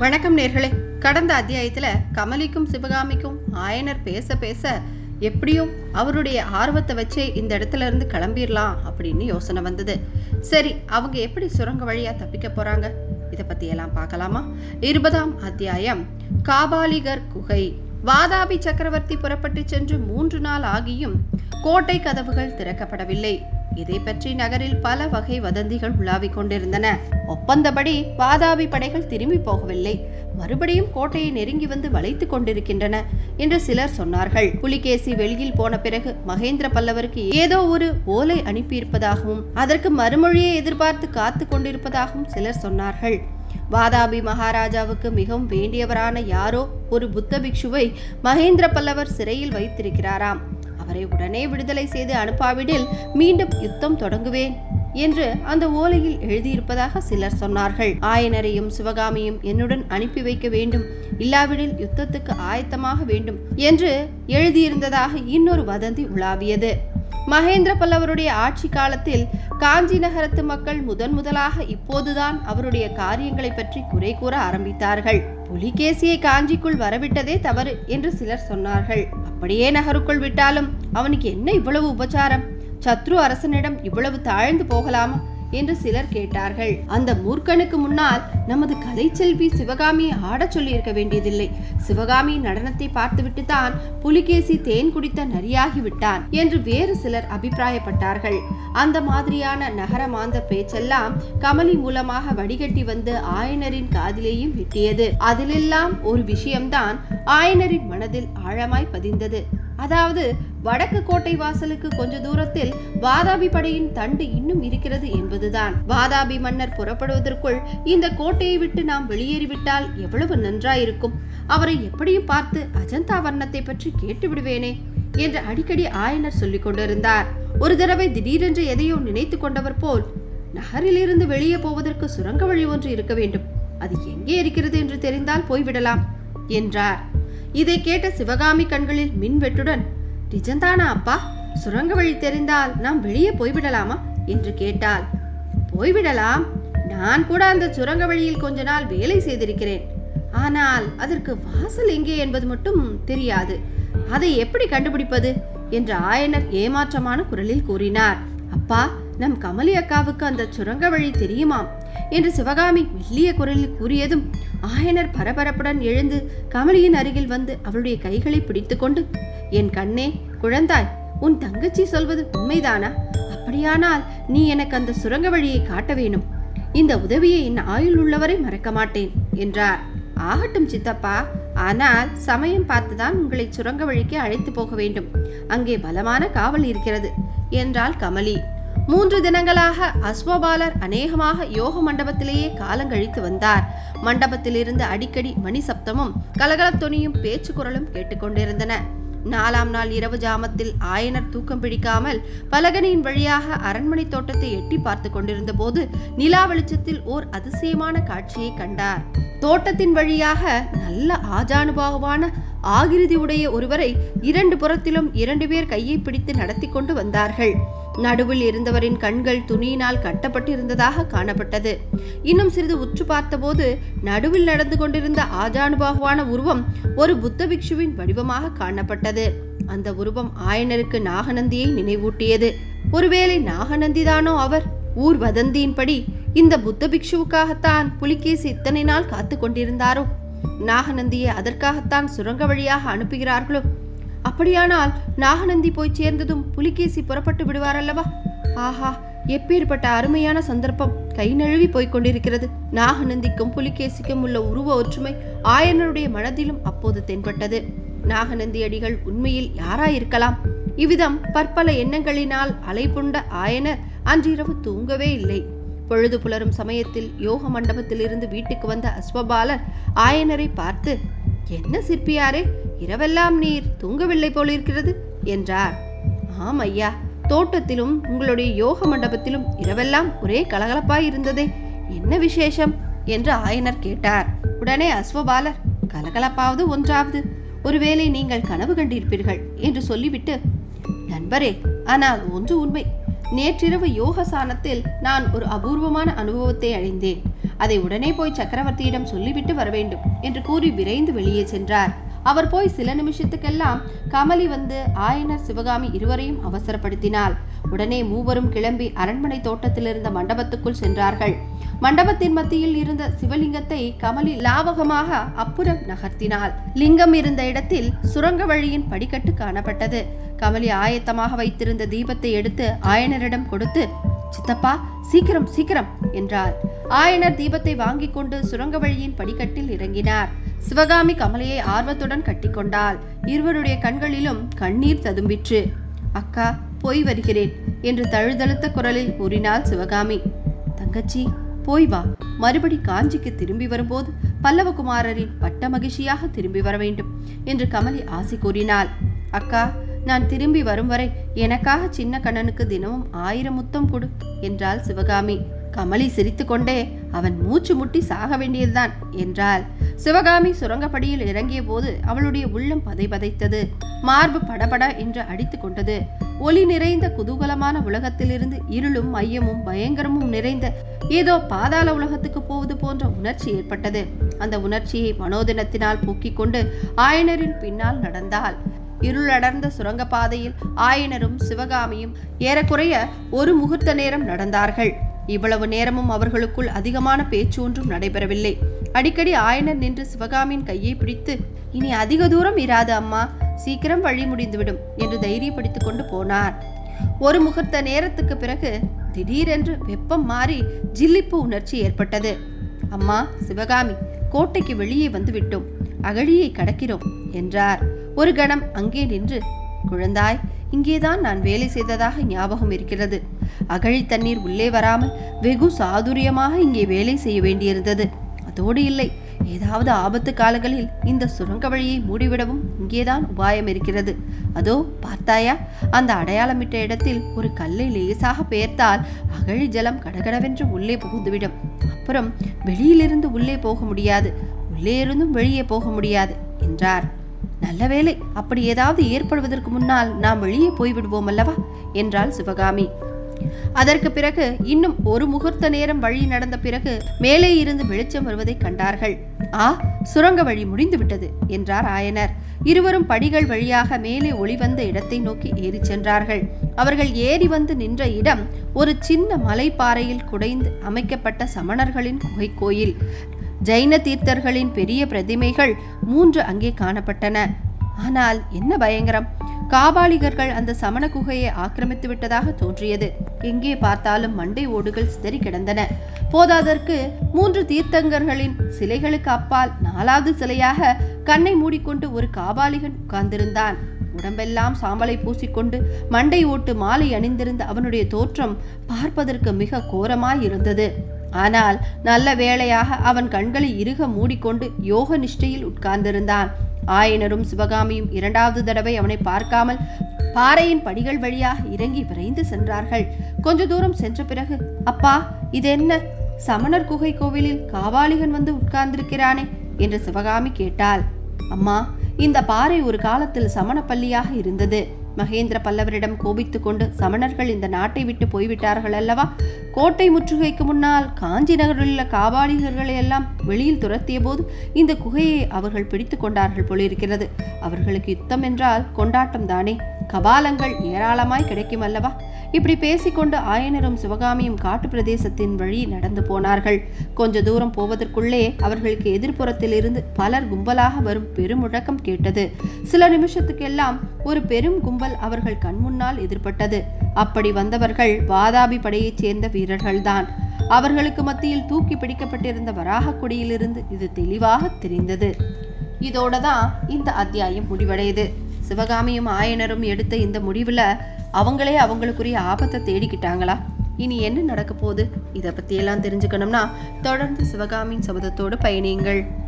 வணக்கம் நேர்களே கடந்த அத்தியாயத்துல கமலிக்கும் சிவகாமிக்கும் ஆயனர் பேச பேச எப்படியும் அவருடைய ஆர்வத்தை வச்சே இந்த இடத்துல இருந்து கிளம்பிடலாம் அப்படின்னு யோசனை வந்தது சரி அவங்க எப்படி சுரங்க வழியா தப்பிக்க போறாங்க இதை பத்தி எல்லாம் பார்க்கலாமா இருபதாம் அத்தியாயம் காபாலிகர் குகை வாதாபி சக்கரவர்த்தி புறப்பட்டு சென்று மூன்று நாள் ஆகியும் கோட்டை கதவுகள் திறக்கப்படவில்லை இதை பற்றி நகரில் பல வகை வதந்திகள் உலாவிக் கொண்டிருந்தன ஒப்பந்தபடி வாதாபி படைகள் திரும்பி போகவில்லை மறுபடியும் கோட்டையை நெருங்கி வந்து வளைத்துக் கொண்டிருக்கின்றன என்று சிலர் சொன்னார்கள் புலிகேசி வெளியில் போன பிறகு மகேந்திர பல்லவருக்கு ஏதோ ஒரு ஓலை அனுப்பியிருப்பதாகவும் அதற்கு மறுமொழியை எதிர்பார்த்து காத்து கொண்டிருப்பதாகவும் சிலர் சொன்னார்கள் வாதாபி மகாராஜாவுக்கு மிகவும் வேண்டியவரான யாரோ ஒரு புத்த பிக்ஷுவை மகேந்திர பல்லவர் சிறையில் வைத்திருக்கிறாராம் அவரை உடனே விடுதலை செய்து அனுப்பாவிடில் மீண்டும் யுத்தம் தொடங்குவேன் என்று அந்த ஓலையில் எழுதியிருப்பதாக சிலர் சொன்னார்கள் ஆயனரையும் சிவகாமியும் என்னுடன் அனுப்பி வைக்க வேண்டும் இல்லாவிடில் யுத்தத்துக்கு ஆயத்தமாக வேண்டும் என்று எழுதியிருந்ததாக இன்னொரு வதந்தி உலாவியது மகேந்திர பல்லவருடைய ஆட்சி காலத்தில் காஞ்சி நகரத்து மக்கள் முதன் முதலாக இப்போதுதான் அவருடைய காரியங்களை பற்றி குறை கூற ஆரம்பித்தார்கள் புலிகேசியை காஞ்சிக்குள் வரவிட்டதே தவறு என்று சிலர் சொன்னார்கள் அப்படியே நகருக்குள் விட்டாலும் அவனுக்கு என்ன இவ்வளவு உபச்சாரம் சத்ரு அரசனிடம் இவ்வளவு தாழ்ந்து போகலாமா என்று சிலர் கேட்டார்கள் அந்த மூர்க்கனுக்கு முன்னால் நமது கலைச்செல்வி சிவகாமியை ஆடச் சொல்லி இருக்க வேண்டியதில்லை சிவகாமி நடனத்தை பார்த்துவிட்டு தான் புலிகேசி தேன் குடித்த நரியாகி விட்டான் என்று வேறு சிலர் அபிப்பிராயப்பட்டார்கள் அந்த மாதிரியான நகரமாந்த பேச்செல்லாம் கமலி மூலமாக வடிகட்டி வந்து ஆயனரின் காதிலேயும் எட்டியது அதிலெல்லாம் ஒரு விஷயம்தான் ஆயனரின் மனதில் ஆழமாய் பதிந்தது அதாவது வடக்கு கோட்டை வாசலுக்கு கொஞ்ச தூரத்தில் வாதாபி படையின் தண்டு இன்னும் இருக்கிறது என்பதுதான் வாதாபி மன்னர் புறப்படுவதற்குள் இந்த கோட்டையை விட்டு நாம் வெளியேறிவிட்டால் எவ்வளவு நன்றாயிருக்கும் அவரை எப்படியும் பார்த்து அஜந்தா வர்ணத்தை பற்றி கேட்டு விடுவேனே என்று அடிக்கடி ஆயனர் சொல்லிக் கொண்டிருந்தார் ஒரு தடவை திடீரென்று எதையோ நினைத்து கொண்டவர் போல் நகரிலிருந்து வெளியே போவதற்கு சுரங்க வழி ஒன்று இருக்க வேண்டும் அது எங்கே இருக்கிறது என்று தெரிந்தால் போய்விடலாம் என்றார் இதை கேட்ட சிவகாமி கண்களில் மின்வெட்டுடன் நிஜந்தானா அப்பா சுரங்க வழி தெரிந்தால் நாம் வெளியே போய்விடலாமா என்று கேட்டாள் போய்விடலாம் நான் கூட அந்த சுரங்க வழியில் கொஞ்ச நாள் வேலை செய்திருக்கிறேன் ஆனால் அதற்கு வாசல் எங்கே என்பது மட்டும் தெரியாது அதை எப்படி கண்டுபிடிப்பது என்று ஆயனர் ஏமாற்றமான குரலில் கூறினார் அப்பா நம் கமலி அக்காவுக்கு அந்த சுரங்க வழி தெரியுமாம் என்று சிவகாமி மெல்லிய குரலில் கூறியதும் ஆயனர் பரபரப்புடன் எழுந்து கமலியின் அருகில் வந்து அவளுடைய கைகளை பிடித்துக்கொண்டு என் கண்ணே குழந்தாய் உன் தங்கச்சி சொல்வது உண்மைதானா அப்படியானால் நீ எனக்கு அந்த சுரங்க வழியை காட்ட வேணும் இந்த உதவியை என் ஆயுள் உள்ளவரை மறக்க மாட்டேன் என்றார் ஆகட்டும் சித்தப்பா ஆனால் சமயம் பார்த்துதான் உங்களை சுரங்க வழிக்கு அழைத்து போக வேண்டும் அங்கே பலமான காவல் இருக்கிறது என்றாள் கமலி மூன்று தினங்களாக அஸ்வபாலர் அநேகமாக யோக மண்டபத்திலேயே காலங்கழித்து வந்தார் மண்டபத்திலிருந்து அடிக்கடி மணி சப்தமும் கலகலத்தொனியும் பேச்சு குரலும் கேட்டுக்கொண்டிருந்தன நாலாம் நாள் இரவு ஜாமத்தில் ஆயனர் தூக்கம் பிடிக்காமல் பலகனியின் வழியாக அரண்மனை தோட்டத்தை எட்டி பார்த்து கொண்டிருந்த போது நிலா வெளிச்சத்தில் ஓர் அதிசயமான காட்சியை கண்டார் தோட்டத்தின் வழியாக நல்ல ஆஜானுபாவான ஆகிருதி உடைய ஒருவரை இரண்டு புறத்திலும் இரண்டு பேர் கையை பிடித்து நடத்தி கொண்டு வந்தார்கள் நடுவில் இருந்தவரின் கண்கள் துணியினால் கட்டப்பட்டிருந்ததாக காணப்பட்டது இன்னும் சிறிது உற்று பார்த்தபோது நடுவில் நடந்து கொண்டிருந்த ஆஜானுபாகுவான உருவம் ஒரு புத்த பிக்ஷுவின் வடிவமாக காணப்பட்டது அந்த உருவம் ஆயனருக்கு நாகநந்தியை நினைவூட்டியது ஒருவேளை நாகநந்திதானோ அவர் ஊர் வதந்தியின்படி இந்த புத்த பிக்ஷுவுக்காகத்தான் புலிகேசி இத்தனை நாள் காத்து கொண்டிருந்தாரோ நாகநந்தியை அதற்காகத்தான் சுரங்க வழியாக அனுப்புகிறார்களோ அப்படியானால் நாகநந்தி போய் சேர்ந்ததும் புலிகேசி புறப்பட்டு விடுவார் அல்லவா ஆஹா எப்பேற்பட்ட அருமையான சந்தர்ப்பம் கை நழுவி போய்க் கொண்டிருக்கிறது நாகநந்திக்கும் புலிகேசிக்கும் உள்ள உருவ ஒற்றுமை ஆயனருடைய மனதிலும் அப்போது தென்பட்டது நாகநந்தி அடிகள் உண்மையில் யாராயிருக்கலாம் இவ்விதம் பற்பல எண்ணங்களினால் அலைபுண்ட ஆயனர் அன்றிரவு தூங்கவே இல்லை பொழுது புலரும் சமயத்தில் யோக மண்டபத்திலிருந்து வீட்டுக்கு வந்த அஸ்வபாலர் ஆயனரை பார்த்து என்ன சிற்பியாரே இரவெல்லாம் நீர் தூங்கவில்லை போலிருக்கிறது என்றார் ஆம் ஐயா தோட்டத்திலும் உங்களுடைய யோக மண்டபத்திலும் இரவெல்லாம் ஒரே கலகலப்பாய் இருந்ததே என்ன விசேஷம் என்று ஆயனர் கேட்டார் உடனே அஸ்வபாலர் கலகலப்பாவது ஒன்றாவது ஒருவேளை நீங்கள் கனவு கண்டிருப்பீர்கள் என்று சொல்லிவிட்டு நண்பரே ஆனால் ஒன்று உண்மை நேற்றிரவு யோகசானத்தில் நான் ஒரு அபூர்வமான அனுபவத்தை அடைந்தேன் அதை உடனே போய் சக்கரவர்த்தியிடம் சொல்லிவிட்டு வர வேண்டும் என்று கூறி விரைந்து வெளியே சென்றார் அவர் போய் சில நிமிஷத்துக்கெல்லாம் கமலி வந்து ஆயனர் சிவகாமி இருவரையும் அவசரப்படுத்தினாள் உடனே மூவரும் கிளம்பி அரண்மனை தோட்டத்தில் இருந்த மண்டபத்துக்குள் சென்றார்கள் மண்டபத்தின் மத்தியில் இருந்த சிவலிங்கத்தை கமலி லாவகமாக அப்புறம் நகர்த்தினாள் லிங்கம் இருந்த இடத்தில் சுரங்க வழியின் படிக்கட்டு காணப்பட்டது கமலி ஆயத்தமாக வைத்திருந்த தீபத்தை எடுத்து ஆயனரிடம் கொடுத்து சித்தப்பா சீக்கிரம் சீக்கிரம் என்றார் ஆயனர் தீபத்தை வாங்கிக் கொண்டு சுரங்க வழியின் படிக்கட்டில் இறங்கினார் சிவகாமி கமலையை ஆர்வத்துடன் கட்டிக்கொண்டாள் இருவருடைய கண்களிலும் கண்ணீர் ததும்பிற்று அக்கா போய் வருகிறேன் என்று தழுதழுத்த குரலில் கூறினாள் சிவகாமி தங்கச்சி போய் வா மறுபடி காஞ்சிக்கு திரும்பி வரும்போது பல்லவகுமாரரின் பட்ட மகிழ்ச்சியாக திரும்பி வர வேண்டும் என்று கமலி ஆசை கூறினாள் அக்கா நான் திரும்பி வரும் வரை எனக்காக சின்ன கண்ணனுக்கு தினமும் ஆயிரம் முத்தம் கொடு என்றாள் சிவகாமி கமலி சிரித்துக்கொண்டே அவன் மூச்சு முட்டி சாக வேண்டியதுதான் என்றாள் சிவகாமி சுரங்கப்படியில் இறங்கிய போது அவளுடைய உள்ளம் பதைபதைத்தது மார்பு படபட என்று அடித்து கொண்டது ஒளி நிறைந்த குதூகலமான உலகத்திலிருந்து இருளும் மையமும் பயங்கரமும் நிறைந்த ஏதோ பாதாள உலகத்துக்கு போவது போன்ற உணர்ச்சி ஏற்பட்டது அந்த உணர்ச்சியை மனோதினத்தினால் போக்கிக் கொண்டு ஆயனரின் பின்னால் நடந்தாள் இருளடர்ந்த சுரங்கப்பாதையில் ஆயனரும் சிவகாமியும் ஏறக்குறைய ஒரு முகூர்த்த நேரம் நடந்தார்கள் இவ்வளவு நேரமும் அவர்களுக்குள் அதிகமான பேச்சு ஒன்றும் நடைபெறவில்லை அடிக்கடி ஆயனர் நின்று சிவகாமியின் கையை பிடித்து இனி அதிக தூரம் இராது அம்மா சீக்கிரம் வழி முடிந்துவிடும் என்று தைரியப்படுத்திக் கொண்டு போனார் ஒரு முகூர்த்த நேரத்துக்கு பிறகு திடீரென்று வெப்பம் மாறி ஜில்லிப்பு உணர்ச்சி ஏற்பட்டது அம்மா சிவகாமி கோட்டைக்கு வெளியே வந்து விட்டோம் அகழியை கடக்கிறோம் என்றார் ஒரு கணம் அங்கே நின்று குழந்தாய் இங்கேதான் நான் வேலை செய்ததாக ஞாபகம் இருக்கிறது அகழி தண்ணீர் உள்ளே வராமல் வெகு சாதுரியமாக இங்கே வேலை செய்ய வேண்டியிருந்தது அதோடு இல்லை ஏதாவது ஆபத்து காலங்களில் இந்த சுரங்க வழியை மூடிவிடவும் இங்கேதான் உபாயம் இருக்கிறது அதோ பார்த்தாயா அந்த அடையாளமிட்ட இடத்தில் ஒரு கல்லை லேசாக பெயர்த்தால் அகழி ஜலம் கடகடவென்று உள்ளே புகுந்துவிடும் அப்புறம் வெளியிலிருந்து உள்ளே போக முடியாது உள்ளே இருந்தும் வெளியே போக முடியாது என்றார் நல்ல வேளை அப்படி ஏதாவது ஏற்படுவதற்கு முன்னால் நாம் வெளியே போய்விடுவோம் அல்லவா என்றாள் சிவகாமி அதற்கு பிறகு இன்னும் ஒரு முகூர்த்த நேரம் வழி நடந்த பிறகு மேலே இருந்து வெளிச்சம் வருவதை கண்டார்கள் ஆ சுரங்க வழி முடிந்து விட்டது என்றார் ஆயனர் இருவரும் படிகள் வழியாக மேலே ஒளிவந்த இடத்தை நோக்கி ஏறிச் சென்றார்கள் அவர்கள் ஏறி வந்து நின்ற இடம் ஒரு சின்ன மலைப்பாறையில் குடைந்து அமைக்கப்பட்ட சமணர்களின் குகை கோயில் ஜைன தீர்த்தர்களின் பெரிய பிரதிமைகள் மூன்று அங்கே காணப்பட்டன ஆனால் என்ன பயங்கரம் காபாலிகர்கள் அந்த சமண குகையை ஆக்கிரமித்து விட்டதாக தோன்றியது எங்கே பார்த்தாலும் மண்டை ஓடுகள் சிதறி கிடந்தன போதாதற்கு மூன்று தீர்த்தங்கர்களின் சிலைகளுக்கு அப்பால் நாலாவது சிலையாக கண்ணை மூடிக்கொண்டு ஒரு காபாலிகன் உட்கார்ந்திருந்தான் உடம்பெல்லாம் சாம்பலை பூசிக்கொண்டு மண்டை ஓட்டு மாலை அணிந்திருந்த அவனுடைய தோற்றம் பார்ப்பதற்கு மிக கோரமாய் இருந்தது ஆனால் நல்ல வேளையாக அவன் கண்களை இறுக மூடிக்கொண்டு யோக நிஷ்டையில் உட்கார்ந்திருந்தான் ஆயனரும் சிவகாமியும் இரண்டாவது தடவை அவனை பார்க்காமல் பாறையின் படிகள் வழியாக இறங்கி விரைந்து சென்றார்கள் கொஞ்ச தூரம் சென்ற பிறகு அப்பா இது என்ன சமணர் குகை கோவிலில் காவாலிகன் வந்து உட்கார்ந்திருக்கிறானே என்று சிவகாமி கேட்டாள் அம்மா இந்த பாறை ஒரு காலத்தில் சமண பள்ளியாக இருந்தது மகேந்திர பல்லவரிடம் கோபித்துக் கொண்டு சமணர்கள் இந்த நாட்டை விட்டு போய்விட்டார்கள் அல்லவா கோட்டை முற்றுகைக்கு முன்னால் காஞ்சி நகரில் உள்ள காபாலிகர்களை எல்லாம் வெளியில் துரத்திய போது இந்த குகையை அவர்கள் பிடித்து கொண்டார்கள் போலிருக்கிறது அவர்களுக்கு யுத்தம் என்றால் கொண்டாட்டம் தானே கபாலங்கள் ஏராளமாய் கிடைக்கும் அல்லவா இப்படி பேசிக்கொண்டு ஆயனரும் சிவகாமியும் காட்டு பிரதேசத்தின் வழி நடந்து போனார்கள் கொஞ்ச தூரம் போவதற்குள்ளே அவர்களுக்கு எதிர்ப்புறத்தில் இருந்து பலர் கும்பலாக வரும் பெருமுழக்கம் கேட்டது சில நிமிஷத்துக்கெல்லாம் ஒரு பெரும் கும்பல் அவர்கள் கண்முன்னால் எதிர்பட்டது அப்படி வந்தவர்கள் வாதாபி படையைச் சேர்ந்த வீரர்கள்தான் அவர்களுக்கு மத்தியில் தூக்கி பிடிக்கப்பட்டிருந்த வராக கொடியிலிருந்து இது தெளிவாக தெரிந்தது இதோட தான் இந்த அத்தியாயம் முடிவடையுது சிவகாமியும் ஆயனரும் எடுத்த இந்த முடிவில் அவங்களே அவங்களுக்குரிய ஆபத்தை தேடிக்கிட்டாங்களா இனி என்ன நடக்க போகுது இதை பற்றியெல்லாம் தெரிஞ்சுக்கணும்னா தொடர்ந்து சிவகாமியின் சபதத்தோடு பயணியுங்கள்